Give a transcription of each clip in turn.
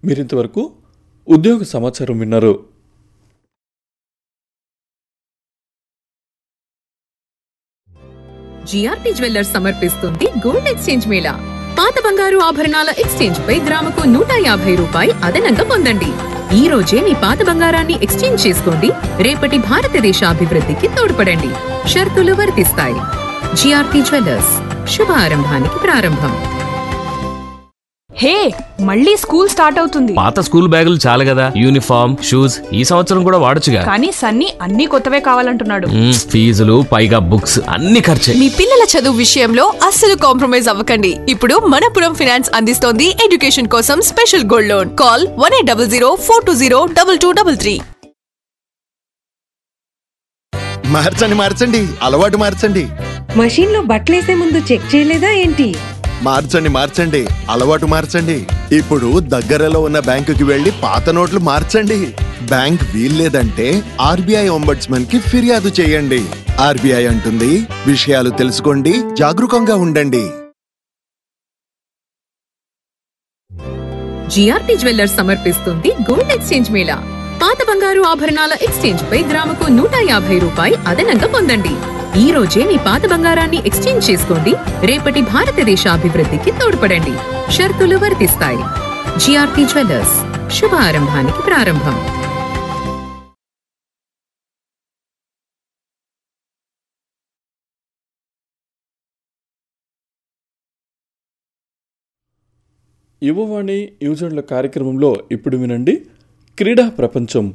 మీరింతవరకు ఉద్యోగ సమాచారం విన్నారు జిఆర్పి జ్యువెల్లర్స్ సమర్పిస్తుంది గోల్డ్ ఎక్స్చేంజ్ మేళా పాత బంగారు ఆభరణాల ఎక్స్చేంజ్ పై గ్రాముకు నూట యాభై రూపాయి అదనంగా పొందండి ఈ రోజే మీ పాత బంగారాన్ని ఎక్స్చేంజ్ చేసుకోండి రేపటి భారతదేశ అభివృద్ధికి తోడ్పడండి షరతులు వర్తిస్తాయి జిఆర్పి జ్యువెల్లర్స్ శుభారంభానికి ప్రారంభం హే మళ్ళీ స్కూల్ స్టార్ట్ అవుతుంది పాత స్కూల్ బ్యాగులు చాలు కదా యూనిఫామ్ షూస్ ఈ సంవత్సరం కూడా వాడొచ్చుగా కానీ సన్నీ అన్ని కొత్తవే కావాలంటున్నాడు మ్మ్, ఫీజులు పైగా బుక్స్ అన్ని ఖర్చే మీ పిల్లల చదువు విషయంలో అస్సలు కాంప్రమైజ్ అవ్వకండి ఇప్పుడు మనపురం ఫినాన్స్ అందిస్తోంది ఎడ్యుకేషన్ కోసం special gold loan call one eight double zero four two zero double two double three మార్చండి మార్చండి అలవాటు మార్చండి మషీన్ లో బట్టలేసే ముందు చెక్ చేయలేదా ఏంటి మార్చండి మార్చండి అలవాటు మార్చండి ఇప్పుడు దగ్గరలో ఉన్న బ్యాంకుకి వెళ్లి పాత నోట్లు మార్చండి బ్యాంక్ వీల్లేదంటే ఆర్బీఐ ఒంబడ్స్మన్ కి ఫిర్యాదు చేయండి ఆర్బీఐ అంటుంది విషయాలు తెలుసుకోండి జాగరూకంగా ఉండండి జిఆర్పి జ్యువెల్లర్స్ సమర్పిస్తుంది గోల్డ్ ఎక్స్చేంజ్ మేళా పాత బంగారు ఆభరణాల ఎక్స్చేంజ్ పై గ్రాముకు నూట యాభై రూపాయి అదనంగా పొందండి ఈ రోజే మీ పాత బంగారాన్ని ఎక్స్చేంజ్ చేసుకోండి రేపటి భారతదేశ అభివృద్ధికి తోడ్పడండి షరతులు వర్తిస్తాయి జిఆర్పి జ్యువెల్లర్స్ శుభారంభానికి ప్రారంభం యువవాణి యూజర్ల కార్యక్రమంలో ఇప్పుడు వినండి క్రీడా ప్రపంచం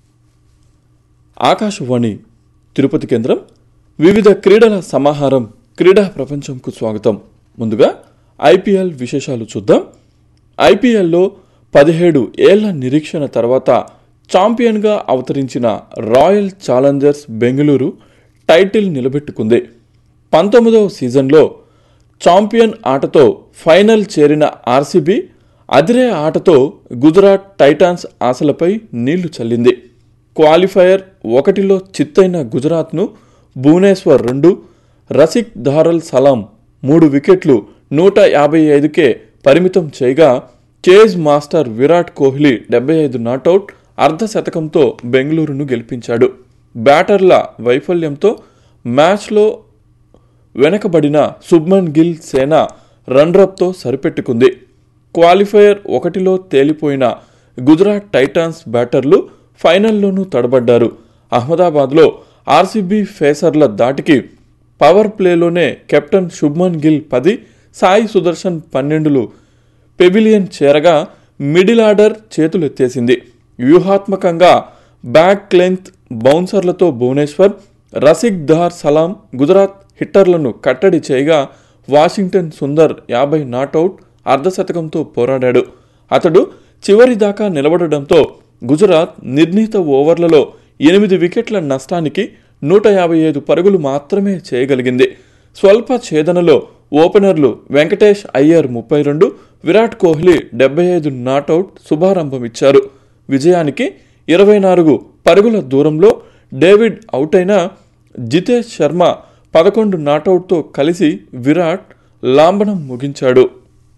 ఆకాశవాణి తిరుపతి కేంద్రం వివిధ క్రీడల సమాహారం క్రీడా ప్రపంచంకు స్వాగతం ముందుగా ఐపీఎల్ విశేషాలు చూద్దాం ఐపీఎల్లో పదిహేడు ఏళ్ల నిరీక్షణ తర్వాత ఛాంపియన్గా అవతరించిన రాయల్ ఛాలెంజర్స్ బెంగళూరు టైటిల్ నిలబెట్టుకుంది పంతొమ్మిదవ సీజన్లో ఛాంపియన్ ఆటతో ఫైనల్ చేరిన ఆర్సీబీ అదిరే ఆటతో గుజరాత్ టైటాన్స్ ఆశలపై నీళ్లు చల్లింది క్వాలిఫైయర్ ఒకటిలో చిత్తైన గుజరాత్ను భువనేశ్వర్ రెండు రసిక్ ధారల్ సలాం మూడు వికెట్లు నూట యాభై ఐదుకే పరిమితం చేయగా చేజ్ మాస్టర్ విరాట్ కోహ్లీ డెబ్బై ఐదు నాటౌట్ అర్ధ శతకంతో బెంగళూరును గెలిపించాడు బ్యాటర్ల వైఫల్యంతో మ్యాచ్లో వెనకబడిన శుభ్మన్ గిల్ సేన రన్రప్తో సరిపెట్టుకుంది క్వాలిఫైయర్ ఒకటిలో తేలిపోయిన గుజరాత్ టైటాన్స్ బ్యాటర్లు ఫైనల్లోనూ తడబడ్డారు అహ్మదాబాద్లో ఆర్సీబీ ఫేసర్ల దాటికి పవర్ ప్లేలోనే కెప్టెన్ శుభ్మన్ గిల్ పది సాయి సుదర్శన్ పన్నెండులు పెవిలియన్ చేరగా మిడిల్ ఆర్డర్ చేతులెత్తేసింది వ్యూహాత్మకంగా బ్యాక్ లెంత్ బౌన్సర్లతో భువనేశ్వర్ రసిక్ ధార్ సలాం గుజరాత్ హిట్టర్లను కట్టడి చేయగా వాషింగ్టన్ సుందర్ యాభై నాటౌట్ అర్ధశతకంతో పోరాడాడు అతడు చివరి దాకా నిలబడడంతో గుజరాత్ నిర్ణీత ఓవర్లలో ఎనిమిది వికెట్ల నష్టానికి నూట యాభై ఐదు పరుగులు మాత్రమే చేయగలిగింది స్వల్ప ఛేదనలో ఓపెనర్లు వెంకటేష్ అయ్యర్ ముప్పై రెండు విరాట్ కోహ్లీ డెబ్బై ఐదు నాటౌట్ శుభారంభం ఇచ్చారు విజయానికి ఇరవై నాలుగు పరుగుల దూరంలో డేవిడ్ అవుటైన జితేష్ శర్మ పదకొండు నాటౌట్తో కలిసి విరాట్ లాంబనం ముగించాడు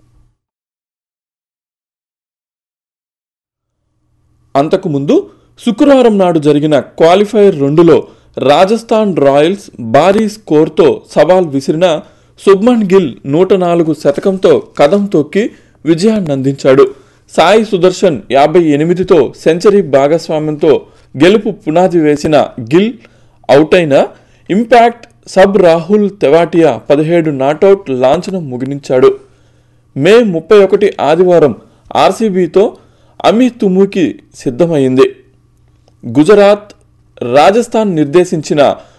అంతకుముందు శుక్రవారం నాడు జరిగిన క్వాలిఫైర్ రెండులో రాజస్థాన్ రాయల్స్ భారీ స్కోర్తో సవాల్ విసిరిన శుభ్మన్ గిల్ నూట నాలుగు శతకంతో కదం తొక్కి విజయాన్ని అందించాడు సాయి సుదర్శన్ యాభై ఎనిమిదితో సెంచరీ భాగస్వామ్యంతో గెలుపు పునాది వేసిన గిల్ అవుటైన ఇంపాక్ట్ సబ్ రాహుల్ తెవాటియా పదిహేడు నాటౌట్ లాంఛనం ముగినించాడు మే ముప్పై ఒకటి ఆదివారం ఆర్సీబీతో అమి తుముకి సిద్ధమైంది గుజరాత్ రాజస్థాన్ నిర్దేశించిన